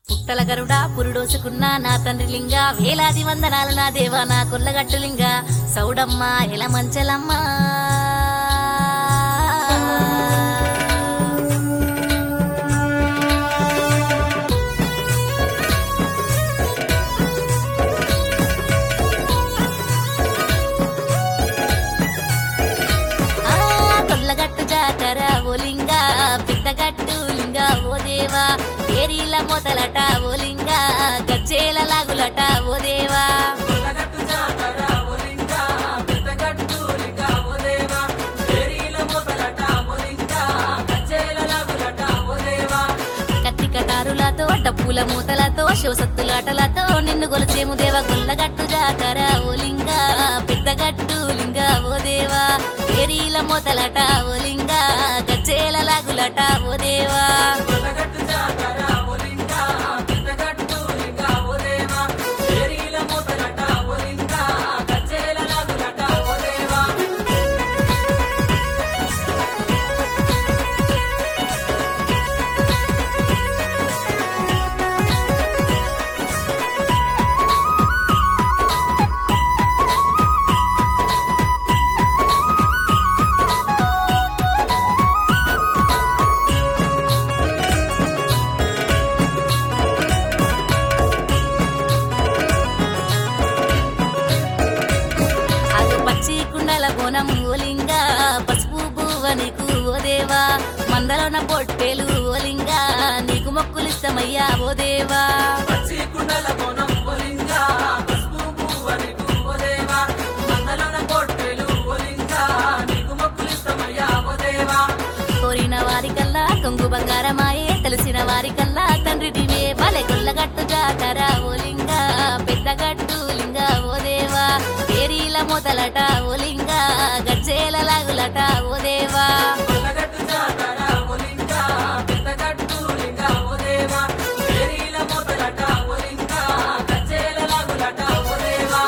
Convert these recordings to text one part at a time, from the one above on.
పుట్టల గరుడా పురుడోసుకున్న నా తండ్రి లింగ వేలాది వందనాలు నా దేవా నా కొల్లగట్టు లింగ సౌడమ్మ ఎల మంచలమ్మ ఆ, కొల్లగట్టు జాతర ఓ లింగ పిట్టగట్టు లింగ ఓ దేవా ఏరీల మొదలట ఓ లింగ గజ్జేల లాగులట ఓ దేవా కొల్లగట్టు జాతర ఒలింగ, పెద్దగట్టు లింగ ఓదేవా, ఏరీల మొదలట ఒలింగ, గజ్జెల లాగులట ఓదేవా. కత్తి కటారులతో డప్పుల మూతలతో శివసత్తులాటలతో నిన్ను గొలిచేము దేవ గొల్లగట్టు జాతర ఓ లింగ పెద్దగట్టు లింగ ఓ దేవా ఏరీల మూతలట ఓ లింగ గజ్జేల లాగులట ఓ దేవా కొల్లగట్టు జాతర ఒలింగ, పెద్దగట్టు లింగ ఓదేవా, ఏరీల మొదలట ఒలింగ, గజ్జెల లాగులట ఓదేవా. అది పచ్చి కుండల బోనం ఓలింగ పసుపు బువ్వనికు ఓ దేవా మందలోన పొట్టేలు ఓలింగ నీకు మొక్కులిస్తమయ్యా ఓ దేవా పచ్చి కుండల బోనం ఒలింగ, పసుపు పువ్వనికు ఓదేవా, మందలోన పొట్టెలు ఒలింగ, నీకు మొక్కులిస్తమయ్యా ఓదేవా. కోరిన వారికల్లా కొంగు బంగారమాయే తెలిసిన వారికల్లా తండ్రిటివే బలె గొల్లగట్టు జాతర ఓలింగ పెద్దగట్టు లింగ ఓ దేవా ఏరీల మొదలట ఓలింగ గజ్జేల లాగులట ఓ దేవా కొల్లగట్టు జాతర ఒలింగ, పెద్దగట్టు లింగ ఓదేవా, ఏరీల మొదలట ఒలింగ, గజ్జెల లాగులట ఓదేవా.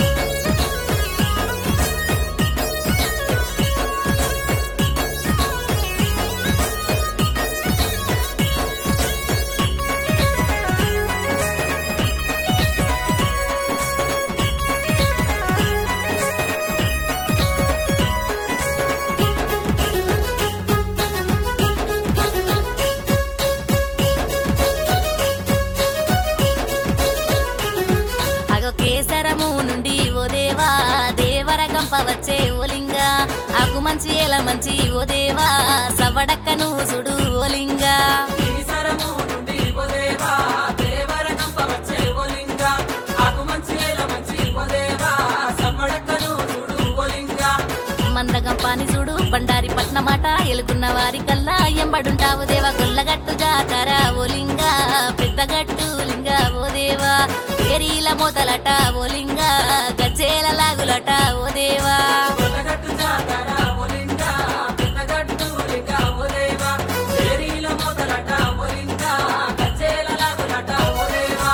అగో కేసరము నుండి ఓ దేవా దేవర గంప వచ్చే ఓలింగ ఆకు మంచి ఎల మంచి ఓ దేవా సవడక్కను సుడు ఓలింగ ఈసరము నుండి ఓదేవా, దేవరగంప వచ్చే ఓలింగ, ఆకు మంచి ఏల మంచి ఓదేవా, సమ్మడక్కను చూడు ఓలింగ. మందగంపాని చూడు బండారి పట్నమాట ఎలుకున్న వారి కల్లా ఎంబడుంటావు దేవా గొల్లగట్టు జాతర ఓలింగ పెద్దగట్టు లింగ ఓ దేవా ఏరీల మొదలట ఓలింగ గజ్జేల లాగులట ఓ దేవా కొల్లగట్టు జాతర ఒలింగ, పెద్దగట్టు లింగ ఓదేవా, ఏరీల మొదలట ఒలింగ, గజ్జెల లాగులట ఓదేవా.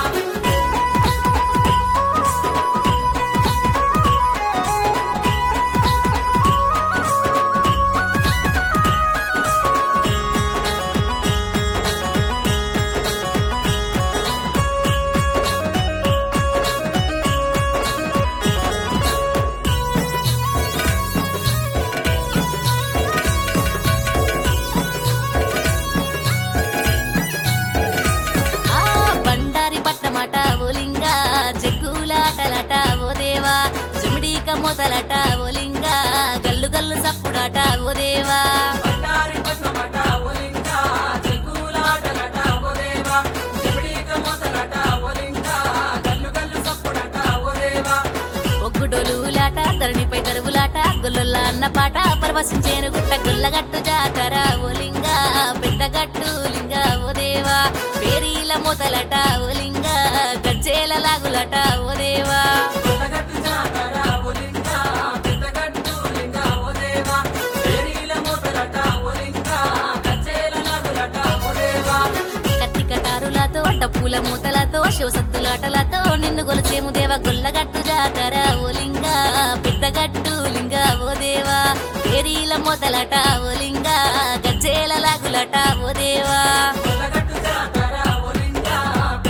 ఆ బండారి పట్నమాట ఓలింగ జగ్గులాటలట ఓ దేవా జుమిడీక మొదలట ఓలింగ గల్లు గల్లు సప్పుడాట ఓ దేవా బండారి పట్నమట ఒలింగ, చెక్కులాటలట ఓదేవా, చెవిడీక మొదలట ఒలింగ, గల్లు గల్లు సప్పుడట ఓదేవా. ఒగ్గుడోలులాట ధరణిపై దరువులాట గొల్లొల్ల అన్న పాట పరవశించేను గుట్ట గొల్లగట్టు జాతర ఓలింగ పెద్దగట్టు లింగ ఓ దేవా పేరీల మొదలట ఓలింగ గజ్జేల లాగులట ఓ దేవా కొల్లగట్టు జాతర ఒలింగ, పెద్దగట్టు లింగ ఓదేవా, ఏరీల మొదలట ఒలింగ, గజ్జెల లాగులట ఓదేవా. కత్తి కటారులతో డప్పుల మూతలతో శివసత్తులాటలతో నిన్ను గొలిచేము దేవ గొల్లగట్టు జాతర ఓలింగ పెద్దగట్టు లింగ ఓ దేవా ఏరీల మొదలట ఓలింగ గజ్జేల లాగులట ఓ దేవా కొల్లగట్టు జాతర ఒలింగ,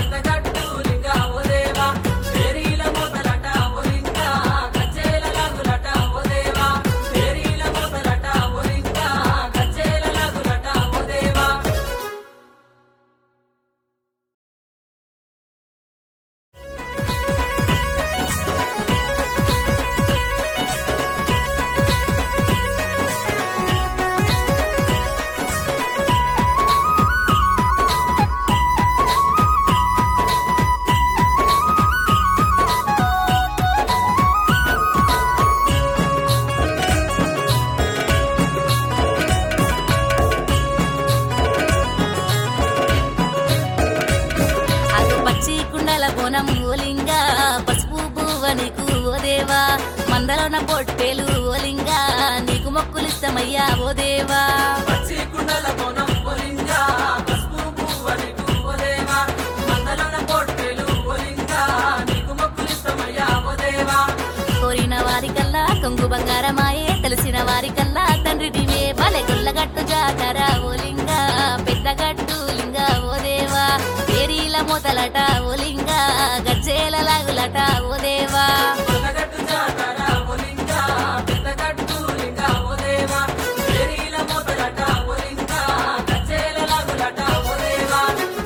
బోనం ఓలింగా పసుపు పువ్వ నీకు ఓ దేవా మందలోన పొట్టేలు ఓలింగా నీకు మొక్కులిస్తమయ్యా ఓ దేవా పచ్చి కుండల బోనం ఒలింగా పసుపు పువ్వనికు ఓదేవా మందలోన పొట్టెలు ఒలింగా నీకు మొక్కులిస్తమయ్యా ఓదేవా కోరిన వారికల్లా కొంగు బంగారమాయే తెలిసిన వారికల్లా తండ్రిటివే బలె గొల్లగట్టు జాతర ఓలింగా పెద్దగట్టు లింగా ఓ దేవా పేరీల మూతలట ఓలింగా గజ్జేల లాగులట ఓ దేవా కొత్తగట్టు జాతర ఒలింగా పెద్దగట్టు లింగా ఓదేవా ఏరీల మోతలట ఒలింగా కచ్చేల లాగులట ఓదేవా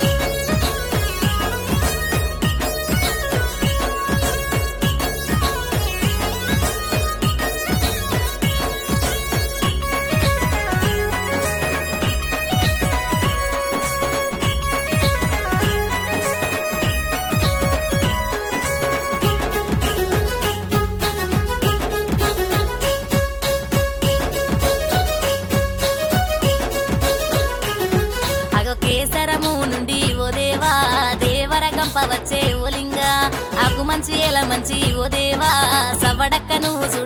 అగో కేసరము నుండి ఓ దేవా దేవర గంప వచ్చే ఓలింగా ఆకు మంచి ఎల మంచి ఓ దేవా సవడక్క నువ్వు